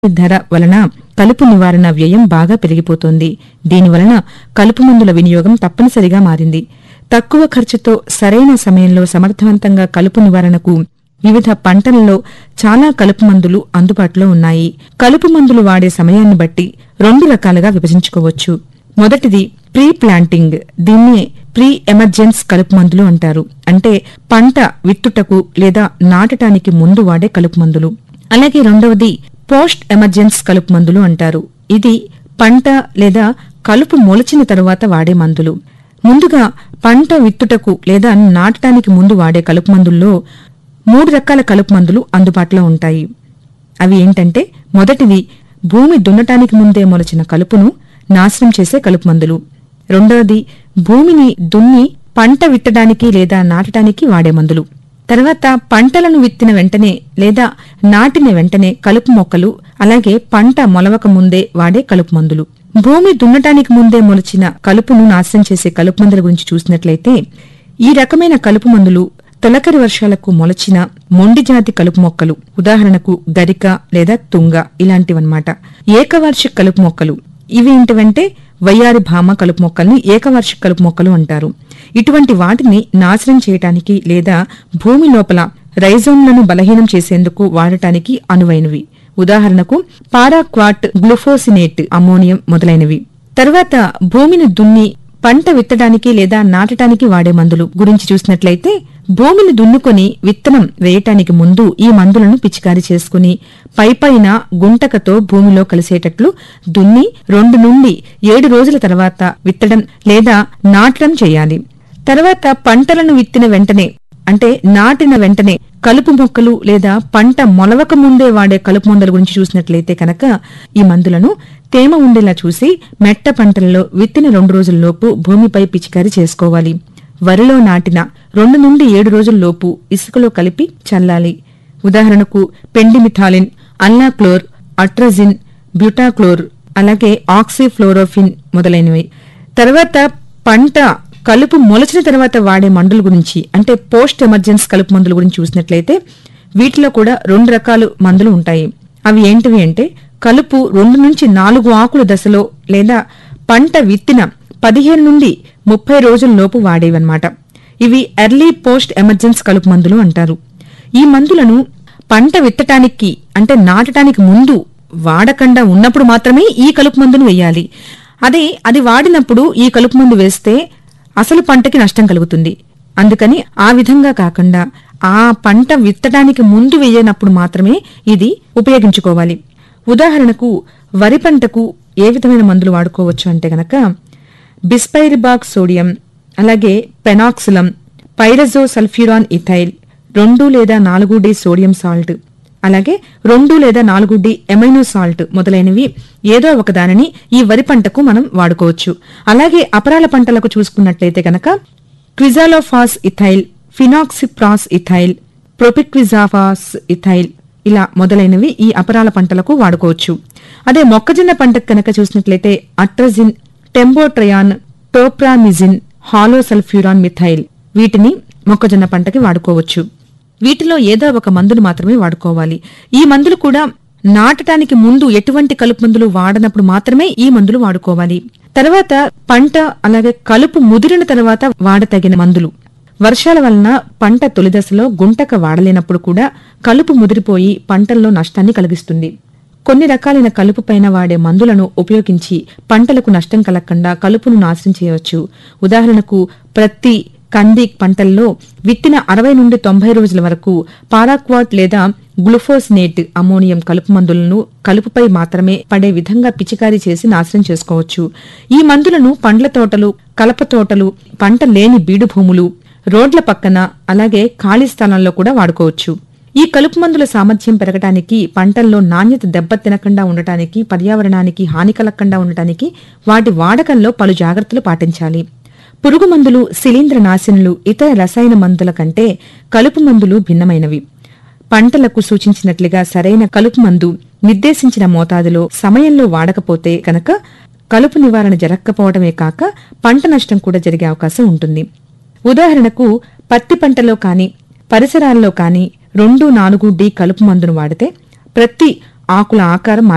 ధర వలన కలుపు నివారణ వ్యయం బాగా పెరిగిపోతోంది దీనివలన కలుపు మందుల వినియోగం తప్పనిసరిగా మారింది తక్కువ ఖర్చుతో సరైన సమయంలో సమర్థవంతంగా కలుపు నివారణకు వివిధ పంటలలో చాలా కలుపు మందులు అందుబాటులో ఉన్నాయి కలుపు మందులు వాడే సమయాన్ని బట్టి రెండు రకాలుగా విభజించుకోవచ్చు మొదటిది ప్రీ ప్లాంటింగ్ దీన్నే ప్రీ ఎమర్జెన్స్ కలుపు మందులు అంటారు అంటే పంట విత్తుటకు లేదా నాటటానికి ముందు వాడే కలుపు మందులు అలాగే రెండవది పోస్ట్ ఎమర్జెన్స్ కలుపు మందులు అంటారు ఇది పంట లేదా కలుపు మొలిచిన తరువాత వాడే మందులు ముందుగా పంట విత్తుటకు లేదా నాటడానికి ముందు వాడే కలుపు మందుల్లో మూడు రకాల కలుపు మందులు అందుబాటులో ఉంటాయి అవి ఏంటంటే మొదటిది భూమి దున్నటానికి ముందే మొలచిన కలుపును నాశనం చేసే కలుపు మందులు రెండవది భూమిని దున్ని పంట విత్తడానికి లేదా నాటడానికి వాడే మందులు తర్వాత పంటలను విత్తిన వెంటనే లేదా నాటిన వెంటనే కలుపు మొక్కలు అలాగే పంట మొలవక ముందే వాడే కలుపు మందులు భూమి దున్నటానికి ముందే మొలిచిన కలుపును నాశనం చేసే కలుపు మందుల గురించి చూసినట్లయితే ఈ రకమైన కలుపు మందులు తొలకరి వర్షాలకు మొలచిన మొండి జాతి కలుపు మొక్కలు ఉదాహరణకు గరిక లేదా తుంగ ఇలాంటివన్నమాట ఏకవార్షిక కలుపు మొక్కలు ఇవి ఏంటివంటే వయ్యారి భామ కలుపు మొక్కల్ని ఏకవార్షిక కలుపు మొక్కలు అంటారు ఇటువంటి వాటిని నాశనం చేయటానికి లేదా భూమి లోపల రైజోన్లను బలహీనం చేసేందుకు వాడటానికి అనువైనవి ఉదాహరణకు పారాక్వాట్ గ్లూఫోసినేట్ అమోనియం మొదలైనవి తర్వాత భూమిని దున్ని పంట విత్తడానికి లేదా నాటడానికి వాడే మందులు గురించి చూసినట్లయితే భూమిని దున్నుకొని విత్తనం వేయటానికి ముందు ఈ మందులను పిచికారీ చేసుకుని పైపైన గుంటకతో భూమిలో కలిసేటట్లు దున్ని రెండు నుండి ఏడు రోజుల తర్వాత విత్తడం లేదా నాటడం చేయాలి తర్వాత పంటలను విత్తిన వెంటనే అంటే నాటిన వెంటనే కలుపు మొక్కలు లేదా పంట మొలవక ముందే వాడే కలుపు మందుల గురించి చూసినట్లయితే కనుక ఈ మందులను తేమ ఉండేలా చూసి మెట్ట పంటలలో విత్తిన రెండు రోజుల్లోపు భూమిపై పిచికారీ చేసుకోవాలి వరిలో నాటిన రెండు నుండి ఏడు రోజుల్లోపు ఇసుకలో కలిపి చల్లాలి ఉదాహరణకు పెండిమిథాలిన్ అల్లాక్లోర్ అట్రజిన్ బ్యూటాక్లోర్ అలాగే ఆక్సిఫ్లోరోఫిన్ మొదలైనవి తర్వాత పంట కలుపు మొలచిన తర్వాత వాడే మందుల గురించి అంటే పోస్ట్ ఎమర్జెన్స్ కలుపు మందుల గురించి చూసినట్లయితే వీటిలో కూడా రెండు రకాలు మందులు ఉంటాయి అవి ఏంటివి అంటే కలుపు రెండు నుంచి నాలుగు ఆకుల దశలో లేదా పంట విత్తిన పదిహేను నుండి ముప్పై రోజుల్లోపు వాడేవన్నమాట ఇవి ఎర్లీ పోస్ట్ ఎమర్జెన్స్ కలుపు మందులు అంటారు ఈ మందులను పంట విత్తటానికి అంటే నాటటానికి ముందు వాడకుండా ఉన్నప్పుడు మాత్రమే ఈ కలుపు మందును వేయాలి అదే అది వాడినప్పుడు ఈ కలుపు మందు వేస్తే అసలు పంటకి నష్టం కలుగుతుంది అందుకని ఆ విధంగా కాకుండా ఆ పంట విత్తడానికి ముందు వేయనప్పుడు మాత్రమే ఇది ఉపయోగించుకోవాలి ఉదాహరణకు వరి పంటకు ఏ విధమైన మందులు వాడుకోవచ్చు అంటే గనక బిస్పైరిబాక్ సోడియం అలాగే పెనాక్సిలం పైరజో సల్ఫ్యూరాన్ ఇథైల్ రెండు లేదా నాలుగు డి సోడియం సాల్ట్ అలాగే రెండు లేదా నాలుగు డి ఎమైనో సాల్ట్ మొదలైనవి ఏదో ఒక దానిని ఈ వరి పంటకు మనం వాడుకోవచ్చు అలాగే అపరాల పంటలకు చూసుకున్నట్లయితే గనక quizalofop ethyl fenoxaprop ethyl propaquizafop ethyl ఇలా మొదలైనవి ఈ అపరాల పంటలకు వాడుకోవచ్చు అదే మొక్కజొన్న పంటకు కనుక చూసినట్లయితే అట్రజిన్ టెంబోట్రయాన్ టోప్రామిజిన్ హాలోసల్ఫ్యూరాన్ మిథైల్ వీటిని మొక్కజొన్న పంటకి వాడుకోవచ్చు వీటిలో ఏదో ఒక మందును మాత్రమే వాడుకోవాలి ఈ మందులు కూడా నాటటానికి ముందు ఎటువంటి కలుపు మందులు వాడనప్పుడు మాత్రమే ఈ మందులు వాడుకోవాలి తర్వాత పంట అలాగే కలుపు ముదిరిన తర్వాత వాడతగిన మందులు వర్షాల వలన పంట తొలిదశలో గుంటక వాడలేనప్పుడు కూడా కలుపు ముదిరిపోయి పంటల్లో నష్టాన్ని కలిగిస్తుంది కొన్ని రకాలైన కలుపు పైన వాడే మందులను ఉపయోగించి పంటలకు నష్టం కలగకుండా కలుపును నాశనం చేయవచ్చు ఉదాహరణకు ప్రతి కంది పంటల్లో విత్తిన అరవై నుండి తొంభై రోజుల వరకు పారాక్వాట్ లేదా గ్లూఫోసినేట్ అమోనియం కలుపు మందులను కలుపుపై మాత్రమే పడే విధంగా పిచికారీ చేసి నాశనం చేసుకోవచ్చు ఈ మందులను పండ్ల తోటలు కలప తోటలు పంట లేని బీడు భూములు రోడ్ల పక్కన అలాగే ఖాళీ స్థలాల్లో కూడా వాడుకోవచ్చు ఈ కలుపు మందుల సామర్థ్యం పెరగటానికి పంటల్లో నాణ్యత దెబ్బతినకుండా ఉండటానికి పర్యావరణానికి హాని కలగకుండా ఉండటానికి వాటి వాడకంలో పలు జాగ్రత్తలు పాటించాలి పురుగు మందులు శిలీంద్ర నాశనులు ఇతర రసాయన మందుల కంటే కలుపు మందులు భిన్నమైనవి పంటలకు సూచించినట్లుగా సరైన కలుపు మందు నిర్దేశించిన మోతాదులో సమయంలో వాడకపోతే కనుక కలుపు నివారణ జరగకపోవడమే కాక పంట నష్టం కూడా జరిగే అవకాశం ఉంటుంది ఉదాహరణకు పత్తి పంటలో కాని పరిసరాల్లో కాని రెండు నాలుగు డి కలుపు మందును వాడితే ప్రతి ఆకుల ఆకారం